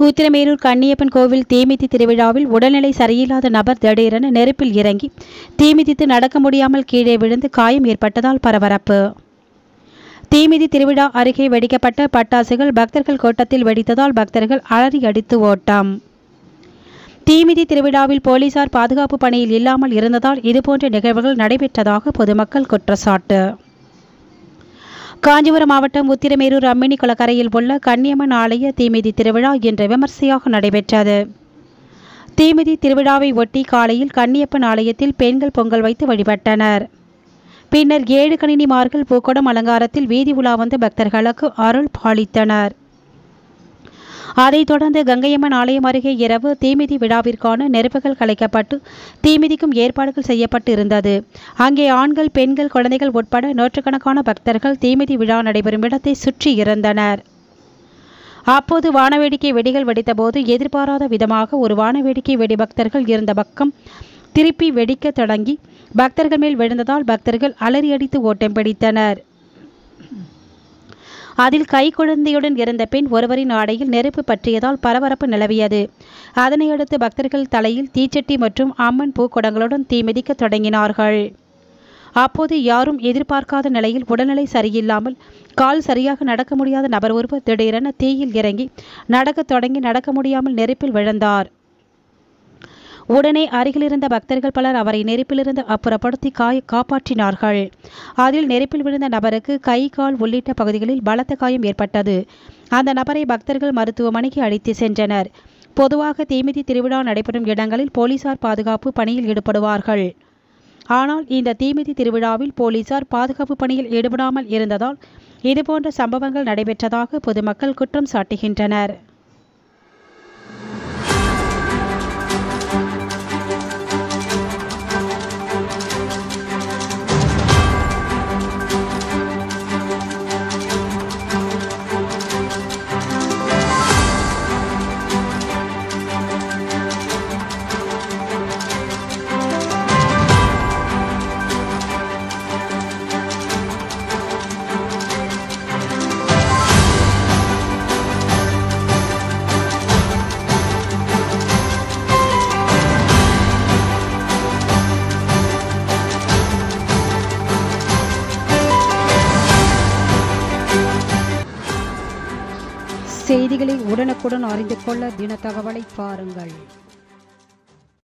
உத்திரமேரூர் கன்னியப்பன் கோவில் தீமிதி திருவிழாவில் உடல்நிலை சரியில்லாத நபர் திடீரென நெருப்பில் இறங்கி தீமிதித்து நடக்க முடியாமல் கீழே விழுந்து காயம் ஏற்பட்டதால் பரபரப்பு தீமிதி திருவிழா அருகே வெடிக்கப்பட்ட பட்டாசுகள் பக்தர்கள் கூட்டத்தில் வெடித்ததால் பக்தர்கள் அலறி அடித்து ஓட்டம் தீமிதி திருவிழாவில் போலீசார் பாதுகாப்பு பணியில் இல்லாமல் இருந்ததால் இதுபோன்ற நிகழ்வுகள் நடைபெற்றதாக பொதுமக்கள் குற்றச்சாட்டு காஞ்சிபுரம் மாவட்டம் உத்திரமேரூர் அம்மினி குளக்கரையில் உள்ள கன்னியம்மன் ஆலய தீமிதி திருவிழா இன்று விமர்சையாக நடைபெற்றது தீமிதி திருவிழாவை ஒட்டி காலையில் கன்னியப்பன் ஆலயத்தில் பெண்கள் பொங்கல் வைத்து வழிபட்டனர் பின்னர் ஏழு கணினிமார்கள் பூக்கொடம் அலங்காரத்தில் வீதி உலா வந்து பக்தர்களுக்கு அருள் பாலித்தனர் அதைத் தொடர்ந்து கங்கையம்மன் ஆலயம் அருகே இரவு தீமிதி விழாவிற்கான நெருப்புகள் கலைக்கப்பட்டு தீமிதிக்கும் ஏற்பாடுகள் செய்யப்பட்டு இருந்தது அங்கே ஆண்கள் பெண்கள் குழந்தைகள் உட்பட நூற்றுக்கணக்கான பக்தர்கள் தீமிதி விழா நடைபெறும் இடத்தை சுற்றி இருந்தனர் அப்போது வானவேடிக்கை வெடிகள் வெடித்தபோது எதிர்பாராத விதமாக ஒரு வானவேடிக்கை வெடி பக்தர்கள் இருந்த பக்கம் திருப்பி வெடிக்க தொடங்கி பக்தர்கள் மேல் விழுந்ததால் பக்தர்கள் அலறியடித்து ஓட்டம் பிடித்தனர் அதில் கை குழந்தையுடன் இருந்த பெண் ஒருவரின் ஆடையில் நெருப்பு பற்றியதால் பரபரப்பு நிலவியது அதனையடுத்து பக்தர்கள் தலையில் தீச்சட்டி மற்றும் அம்மன் பூக்குடங்களுடன் தீ மிதிக்க தொடங்கினார்கள் அப்போது யாரும் எதிர்பார்க்காத நிலையில் உடல்நிலை சரியில்லாமல் கால் சரியாக நடக்க முடியாத நபர் ஒருவர் திடீரென தீயில் இறங்கி நடக்கத் தொடங்கி நடக்க முடியாமல் நெருப்பில் விழுந்தார் உடனே அருகிலிருந்த பக்தர்கள் பலர் அவரை நெருப்பிலிருந்து அப்புறப்படுத்தி காய காப்பாற்றினார்கள் அதில் நெருப்பில் விழுந்த நபருக்கு கை கால் உள்ளிட்ட பகுதிகளில் பலத்த காயம் ஏற்பட்டது அந்த நபரை பக்தர்கள் மருத்துவமனைக்கு அழைத்து சென்றனர் பொதுவாக தீமிதி திருவிழா நடைபெறும் இடங்களில் போலீசார் பாதுகாப்பு பணியில் ஈடுபடுவார்கள் ஆனால் இந்த தீமிதி திருவிழாவில் போலீசார் பாதுகாப்பு பணியில் ஈடுபடாமல் இருந்ததால் இதுபோன்ற சம்பவங்கள் நடைபெற்றதாக பொதுமக்கள் குற்றம் சாட்டுகின்றனர் செய்திகளை உடனுக்குடன் அறிந்து கொள்ள தின தகவலை பாருங்கள்